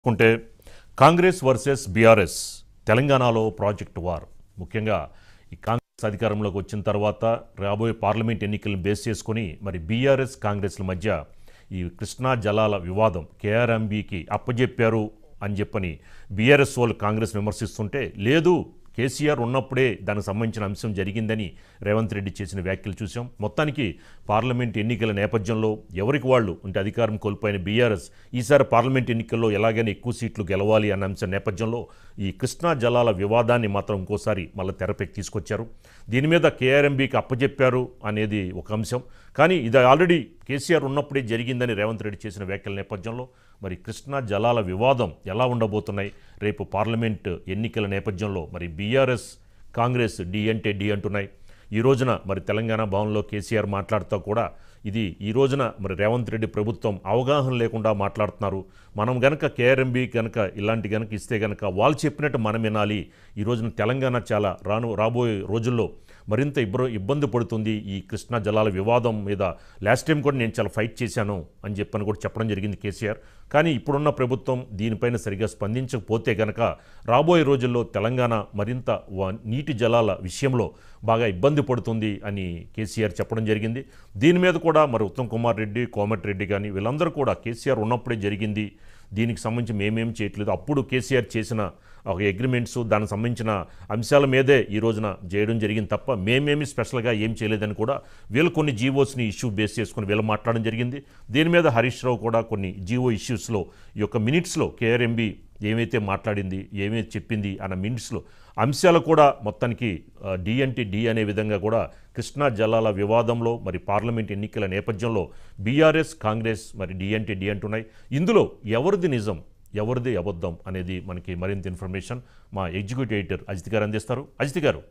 చూసుకుంటే Congress versus BRS తెలంగాణలో project war ముఖ్యంగా ఈ కాంగ్రెస్ అధికారంలోకి వచ్చిన తర్వాత రాబోయే పార్లమెంట్ ఎన్నికలను బేస్ చేసుకొని మరి బీఆర్ఎస్ కాంగ్రెస్ల మధ్య ఈ కృష్ణా జలాల వివాదం కేఆర్ఎంబీకి అప్పజెప్పారు అని చెప్పని బీఆర్ఎస్ వాళ్ళు కాంగ్రెస్ విమర్శిస్తుంటే లేదు కేసీఆర్ ఉన్నప్పుడే దానికి సంబంధించిన అంశం జరిగిందని రేవంత్ రెడ్డి చేసిన వ్యాఖ్యలు చూసాం మొత్తానికి పార్లమెంట్ ఎన్నికల నేపథ్యంలో ఎవరికి వాళ్ళు అంటే అధికారం కోల్పోయిన బీఆర్ఎస్ ఈసారి పార్లమెంట్ ఎన్నికల్లో ఎలాగైనా ఎక్కువ సీట్లు గెలవాలి అన్న అంశం నేపథ్యంలో ఈ కృష్ణా జలాల వివాదాన్ని మాత్రం ఇంకోసారి మళ్ళీ తెరపైకి తీసుకొచ్చారు దీని మీద కేఆర్ఎంబీకి అప్పచెప్పారు అనేది ఒక అంశం కానీ ఇది ఆల్రెడీ కేసీఆర్ ఉన్నప్పుడే జరిగిందని రేవంత్ రెడ్డి చేసిన వ్యాఖ్యల నేపథ్యంలో మరి కృష్ణా జలాల వివాదం ఎలా ఉండబోతున్నాయి రేపు పార్లమెంట్ ఎన్నికల నేపథ్యంలో మరి బీఆర్ఎస్ కాంగ్రెస్ డి అంటే డి అంటున్నాయి ఈ రోజున మరి తెలంగాణ భవన్లో కేసీఆర్ మాట్లాడుతూ కూడా ఇది ఈ రోజున మరి రేవంత్ రెడ్డి ప్రభుత్వం అవగాహన లేకుండా మాట్లాడుతున్నారు మనం గనక కేఆర్ఎంబి కనుక ఇలాంటి గనక ఇస్తే గనక వాళ్ళు చెప్పినట్టు మనం వినాలి ఈ రోజున తెలంగాణ చాలా రాను రాబోయే రోజుల్లో మరింత ఇబ్బ ఇబ్బంది పడుతుంది ఈ కృష్ణా జలాల వివాదం మీద లాస్ట్ టైం కూడా నేను చాలా ఫైట్ చేశాను అని చెప్పని కూడా చెప్పడం జరిగింది కేసీఆర్ కానీ ఇప్పుడున్న ప్రభుత్వం దీనిపైన సరిగా స్పందించకపోతే గనక రాబోయే రోజుల్లో తెలంగాణ మరింత వ- నీటి జలాల విషయంలో బాగా ఇబ్బంది పడుతుంది అని కేసీఆర్ చెప్పడం జరిగింది దీని మీద కూడా మరి ఉత్తమ్ కుమార్ రెడ్డి కోమటిరెడ్డి కానీ వీళ్ళందరూ కూడా కేసీఆర్ ఉన్నప్పుడే జరిగింది దీనికి సంబంధించి మేమేం చేయట్లేదు అప్పుడు కేసీఆర్ చేసిన ఒక అగ్రిమెంట్స్ దానికి సంబంధించిన అంశాల మీదే ఈ రోజున చేయడం జరిగింది తప్ప మేమేమి స్పెషల్గా ఏం చేయలేదని కూడా వీళ్ళు కొన్ని జీవోస్ని ఇష్యూ బేస్ చేసుకుని వీళ్ళు మాట్లాడడం జరిగింది దీని మీద హరీష్ రావు కూడా కొన్ని జీవో ఇష్యూస్లో ఈ యొక్క మినిట్స్లో కేఆర్ఎంబి ఏమైతే మాట్లాడింది ఏమైతే చెప్పింది అన్న మినిట్స్లో అంశాలు కూడా మొత్తానికి ఆ, డి అంటే డి అనే విధంగా కూడా కృష్ణా జలాల వివాదంలో మరి పార్లమెంట్ ఎన్నికల నేపథ్యంలో బీఆర్ఎస్ కాంగ్రెస్ మరి డి అంటే డి అంటున్నాయి ఇందులో ఎవరిది నిజం ఎవరిది అబద్ధం అనేది మనకి మరింత ఇన్ఫర్మేషన్ మా ఎగ్జిక్యూటివ్ ఎడిటర్ అజిత్ గారు అందిస్తారు అజిత్ గారు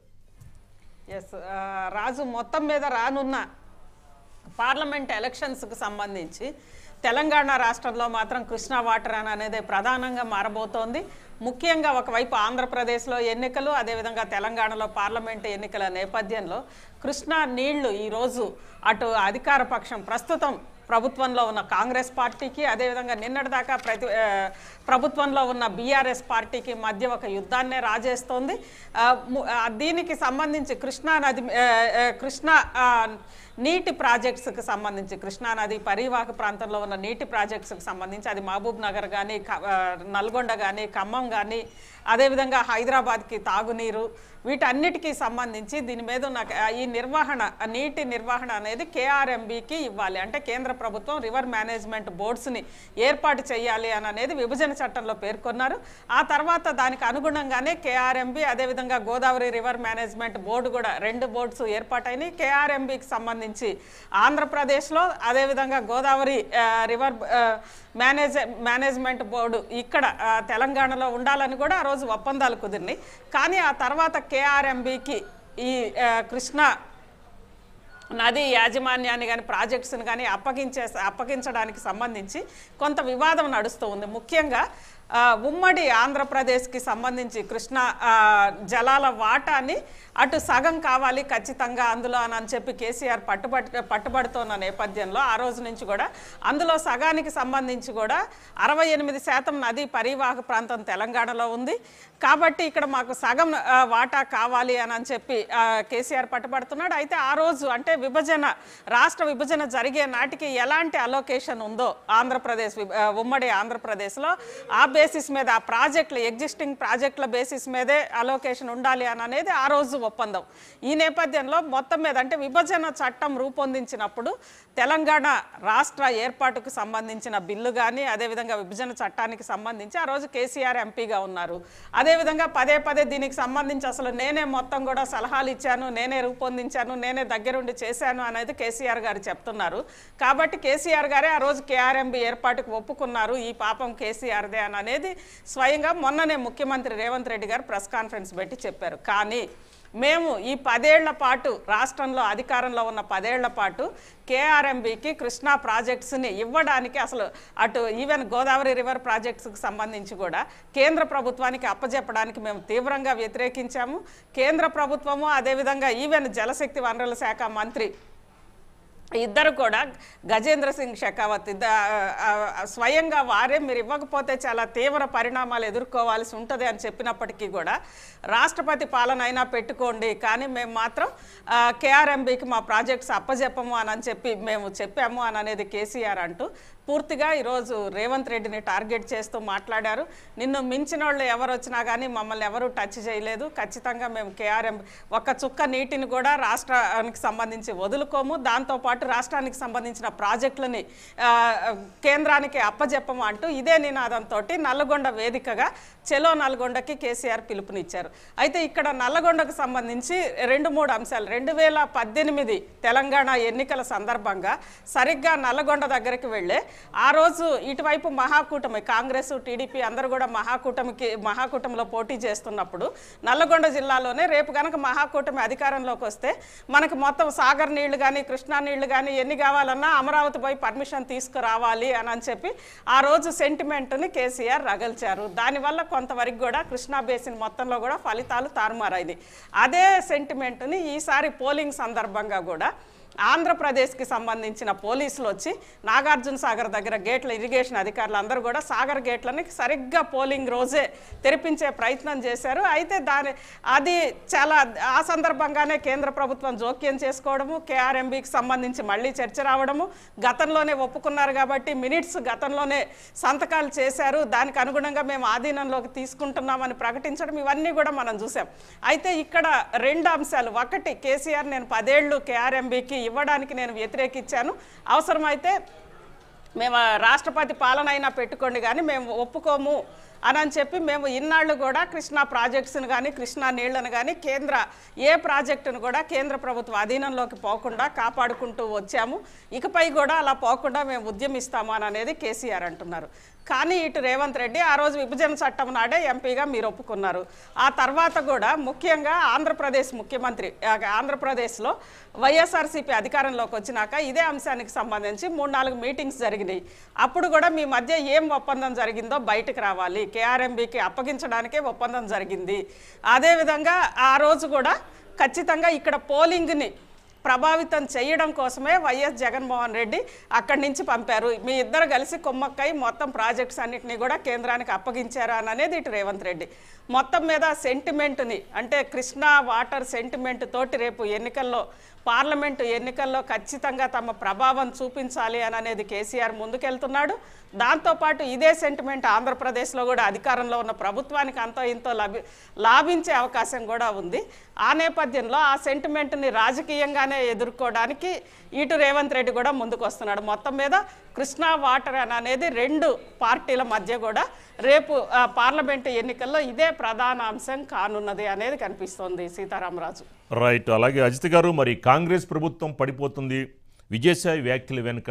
ఎస్ రాజు మొత్తం మీద రానున్న పార్లమెంట్ ఎలక్షన్స్కి సంబంధించి తెలంగాణ రాష్ట్రంలో మాత్రం కృష్ణా వాటర్ అని అనేది ప్రధానంగా మారబోతోంది ముఖ్యంగా ఒకవైపు ఆంధ్రప్రదేశ్లో ఎన్నికలు అదేవిధంగా తెలంగాణలో పార్లమెంట్ ఎన్నికల నేపథ్యంలో కృష్ణా నీళ్లు ఈరోజు అటు అధికార పక్షం ప్రస్తుతం ప్రభుత్వంలో ఉన్న కాంగ్రెస్ పార్టీకి అదేవిధంగా నిన్నటిదాకా ప్రతి ఆ, ప్రభుత్వంలో ఉన్న బీఆర్ఎస్ పార్టీకి మధ్య ఒక యుద్ధాన్నే రాజేస్తోంది ఆ, ము- ఆ, దీనికి సంబంధించి కృష్ణా నది ఆ, ఆ, కృష్ణా ఆ, నీటి ప్రాజెక్ట్స్కి సంబంధించి కృష్ణా నది పరివాహక ప్రాంతంలో ఉన్న నీటి ప్రాజెక్ట్స్కి సంబంధించి అది మహబూబ్ నగర్ కానీ నల్గొండ కానీ ఖమ్మం కానీ అదేవిధంగా హైదరాబాద్కి తాగునీరు వీటన్నిటికీ సంబంధించి దీని మీద ఉన్న ఆ, ఈ నిర్వహణ ఆ నీటి నిర్వహణ అనేది కేఆర్ఎంబికి ఇవ్వాలి అంటే కేంద్ర ప్రభుత్వం రివర్ మేనేజ్మెంట్ బోర్డ్స్ని ఏర్పాటు చేయాలి అని అనేది విభజన చట్టంలో పేర్కొన్నారు ఆ తర్వాత దానికి అనుగుణంగానే కేఆర్ఎంబి అదేవిధంగా గోదావరి రివర్ మేనేజ్మెంట్ బోర్డు కూడా రెండు బోర్డ్స్ ఏర్పాటైనవి కేఆర్ఎంబికి సంబంధించి ఆంధ్రప్రదేశ్లో అదేవిధంగా గోదావరి ఆ, రివర్ ఆ, మేనేజ్ మేనేజ్మెంట్ బోర్డు ఇక్కడ ఆ, తెలంగాణలో ఉండాలని కూడా ఆ రోజు ఒప్పందాలు కుదిరినాయి కానీ ఆ తర్వాత కేఆర్ఎంబికి ఈ ఆ, కృష్ణా నది యాజమాన్యాన్ని కానీ ప్రాజెక్ట్స్ని కానీ అప్పగించే అప్పగించడానికి సంబంధించి కొంత వివాదం నడుస్తూ ఉంది ముఖ్యంగా ఆ, ఉమ్మడి ఆంధ్రప్రదేశ్కి సంబంధించి కృష్ణా ఆ, జలాల వాటాని అటు సగం కావాలి ఖచ్చితంగా అందులో అని అని చెప్పి కేసీఆర్ పట్టుబడి పట్టుబడుతున్న నేపథ్యంలో ఆ రోజు నుంచి కూడా అందులో సగానికి సంబంధించి కూడా అరవై ఎనిమిది శాతం నదీ పరివాహక ప్రాంతం తెలంగాణలో ఉంది కాబట్టి ఇక్కడ మాకు సగం ఆ, వాటా కావాలి అని అని చెప్పి ఆ, కేసీఆర్ పట్టుబడుతున్నాడు అయితే ఆ రోజు అంటే విభజన రాష్ట్ర విభజన జరిగే నాటికి ఎలాంటి అలోకేషన్ ఉందో ఆంధ్రప్రదేశ్ విభ- ఆ, ఉమ్మడి ఆంధ్రప్రదేశ్లో ఆ బేసిస్ మీద ఆ ప్రాజెక్టులు ఎగ్జిస్టింగ్ ప్రాజెక్టుల బేసిస్ మీదే అలోకేషన్ ఉండాలి అని అనేది ఆ రోజు ఒప్పందం ఈ నేపథ్యంలో మొత్తం మీద అంటే విభజన చట్టం రూపొందించినప్పుడు తెలంగాణ రాష్ట్ర ఏర్పాటుకు సంబంధించిన బిల్లు కానీ అదేవిధంగా విభజన చట్టానికి సంబంధించి ఆ రోజు కేసీఆర్ ఎంపీగా ఉన్నారు అదేవిధంగా పదే పదే దీనికి సంబంధించి అసలు నేనే మొత్తం కూడా సలహాలు ఇచ్చాను నేనే రూపొందించాను నేనే దగ్గరుండి చేశాను అనేది కేసీఆర్ గారు చెప్తున్నారు కాబట్టి కేసీఆర్ గారే ఆ రోజు కేఆర్ఎంబి ఏర్పాటుకు ఒప్పుకున్నారు ఈ పాపం కేసీఆర్దే అని అనేది స్వయంగా మొన్ననే ముఖ్యమంత్రి రేవంత్ రెడ్డి గారు ప్రెస్ కాన్ఫరెన్స్ పెట్టి చెప్పారు కానీ మేము ఈ పదేళ్ల పాటు రాష్ట్రంలో అధికారంలో ఉన్న పదేళ్ల పాటు కేఆర్ఎంబికి కృష్ణా ప్రాజెక్ట్స్ని ఇవ్వడానికి అసలు అటు ఈవెన్ గోదావరి రివర్ ప్రాజెక్ట్స్కి సంబంధించి కూడా కేంద్ర ప్రభుత్వానికి అప్పజెప్పడానికి మేము తీవ్రంగా వ్యతిరేకించాము కేంద్ర ప్రభుత్వము అదేవిధంగా ఈవెన్ జలశక్తి వనరుల శాఖ మంత్రి ఇద్దరు కూడా గజేంద్ర సింగ్ షెకావత్ ఇద్ద- ఆ, ఆ, స్వయంగా వారే మీరు ఇవ్వకపోతే చాలా తీవ్ర పరిణామాలు ఎదుర్కోవాల్సి ఉంటుంది అని చెప్పినప్పటికీ కూడా రాష్ట్రపతి పాలన అయినా పెట్టుకోండి కానీ మేము మాత్రం కేఆర్ఎంబికి మా ప్రాజెక్ట్స్ అప్పజెప్పము అని అని చెప్పి మేము చెప్పాము అని అనేది కేసీఆర్ అంటూ పూర్తిగా ఈరోజు రేవంత్ రెడ్డిని టార్గెట్ చేస్తూ మాట్లాడారు నిన్ను మించిన వాళ్ళు ఎవరు వచ్చినా కానీ మమ్మల్ని ఎవరు టచ్ చేయలేదు ఖచ్చితంగా మేము కేఆర్ఎం ఒక్క చుక్క నీటిని కూడా రాష్ట్రానికి సంబంధించి వదులుకోము దాంతోపాటు రాష్ట్రానికి సంబంధించిన ప్రాజెక్టులని ఆ, కేంద్రానికి అప్పజెప్పము అంటూ ఇదే నినాదంతో నల్లగొండ వేదికగా చెలో నల్గొండకి కేసీఆర్ పిలుపునిచ్చారు అయితే ఇక్కడ నల్లగొండకు సంబంధించి రెండు మూడు అంశాలు రెండు వేల పద్దెనిమిది తెలంగాణ ఎన్నికల సందర్భంగా సరిగ్గా నల్లగొండ దగ్గరికి వెళ్ళే ఆ రోజు ఇటువైపు మహాకూటమి కాంగ్రెస్ టీడీపీ అందరూ కూడా మహాకూటమికి మహాకూటమిలో పోటీ చేస్తున్నప్పుడు నల్లగొండ జిల్లాలోనే రేపు కనుక మహాకూటమి అధికారంలోకి వస్తే మనకి మొత్తం సాగర్ నీళ్లు కానీ కృష్ణా నీళ్లు కానీ ఎన్ని కావాలన్నా అమరావతి పోయి పర్మిషన్ తీసుకురావాలి అని అని చెప్పి ఆ రోజు సెంటిమెంట్ని కేసీఆర్ రగల్చారు దానివల్ల కొంతవరకు కూడా కృష్ణా బేసిన్ మొత్తంలో కూడా ఫలితాలు తారుమారైంది అదే సెంటిమెంట్ని ఈసారి పోలింగ్ సందర్భంగా కూడా ఆంధ్రప్రదేశ్కి సంబంధించిన పోలీసులు వచ్చి నాగార్జున సాగర్ దగ్గర గేట్ల ఇరిగేషన్ అధికారులు అందరూ కూడా సాగర్ గేట్లని సరిగ్గా పోలింగ్ రోజే తెరిపించే ప్రయత్నం చేశారు అయితే దాని అది చాలా ఆ సందర్భంగానే కేంద్ర ప్రభుత్వం జోక్యం చేసుకోవడము కేఆర్ఎంబికి సంబంధించి మళ్ళీ చర్చ రావడము గతంలోనే ఒప్పుకున్నారు కాబట్టి మినిట్స్ గతంలోనే సంతకాలు చేశారు దానికి అనుగుణంగా మేము ఆధీనంలోకి తీసుకుంటున్నామని ప్రకటించడం ఇవన్నీ కూడా మనం చూసాం అయితే ఇక్కడ రెండు అంశాలు ఒకటి కేసీఆర్ నేను పదేళ్లు కేఆర్ఎంబికి ఇవ్వడానికి నేను వ్యతిరేకించాను అవసరమైతే మేము ఆ రాష్ట్రపతి పాలన అయినా పెట్టుకోండి కానీ మేము ఒప్పుకోము అని అని చెప్పి మేము ఇన్నాళ్ళు కూడా కృష్ణా ప్రాజెక్ట్స్ని కానీ కృష్ణా నీళ్లను కానీ కేంద్ర ఏ ప్రాజెక్టును కూడా కేంద్ర ప్రభుత్వ అధీనంలోకి పోకుండా కాపాడుకుంటూ వచ్చాము ఇకపై కూడా అలా పోకుండా మేము ఉద్యమిస్తాము అని అనేది కేసీఆర్ అంటున్నారు కానీ ఇటు రేవంత్ రెడ్డి ఆ రోజు విభజన చట్టం నాడే ఎంపీగా మీరు ఒప్పుకున్నారు ఆ తర్వాత కూడా ముఖ్యంగా ఆంధ్రప్రదేశ్ ముఖ్యమంత్రి ఆ, ఆంధ్రప్రదేశ్లో వైఎస్ఆర్సీపీ అధికారంలోకి వచ్చినాక ఇదే అంశానికి సంబంధించి మూడు నాలుగు మీటింగ్స్ జరిగినాయి అప్పుడు కూడా మీ మధ్య ఏం ఒప్పందం జరిగిందో బయటకు రావాలి కేఆర్ఎంబికి అప్పగించడానికే ఒప్పందం జరిగింది అదేవిధంగా ఆ రోజు కూడా ఖచ్చితంగా ఇక్కడ పోలింగ్ని ప్రభావితం చేయడం కోసమే వైఎస్ జగన్మోహన్ రెడ్డి అక్కడి నుంచి పంపారు మీ ఇద్దరు కలిసి కొమ్మక్కై మొత్తం ప్రాజెక్ట్స్ అన్నిటినీ కూడా కేంద్రానికి అప్పగించారు అని అనేది ఇటు రేవంత్ రెడ్డి మొత్తం మీద సెంటిమెంట్ని అంటే కృష్ణా వాటర్ సెంటిమెంట్ తోటి రేపు ఎన్నికల్లో పార్లమెంటు ఎన్నికల్లో ఖచ్చితంగా తమ ప్రభావం చూపించాలి అని అనేది కేసీఆర్ ముందుకెళ్తున్నాడు దాంతోపాటు ఇదే సెంటిమెంట్ ఆంధ్రప్రదేశ్లో కూడా అధికారంలో ఉన్న ప్రభుత్వానికి అంతో ఇంతో లభి లాభించే అవకాశం కూడా ఉంది ఆ నేపథ్యంలో ఆ సెంటిమెంట్ని రాజకీయంగానే ఎదుర్కోవడానికి ఇటు రేవంత్ రెడ్డి కూడా ముందుకు వస్తున్నాడు మొత్తం మీద కృష్ణా వాటర్ అని అనేది రెండు పార్టీల మధ్య కూడా రేపు ఆ, పార్లమెంటు ఎన్నికల్లో ఇదే ప్రధాన అంశం కానున్నది అనేది కనిపిస్తోంది సీతారామరాజు రైట్ అలాగే అజిత్ గారు మరి కాంగ్రెస్ ప్రభుత్వం పడిపోతుంది విజయసాయి వ్యాఖ్యల వెనుక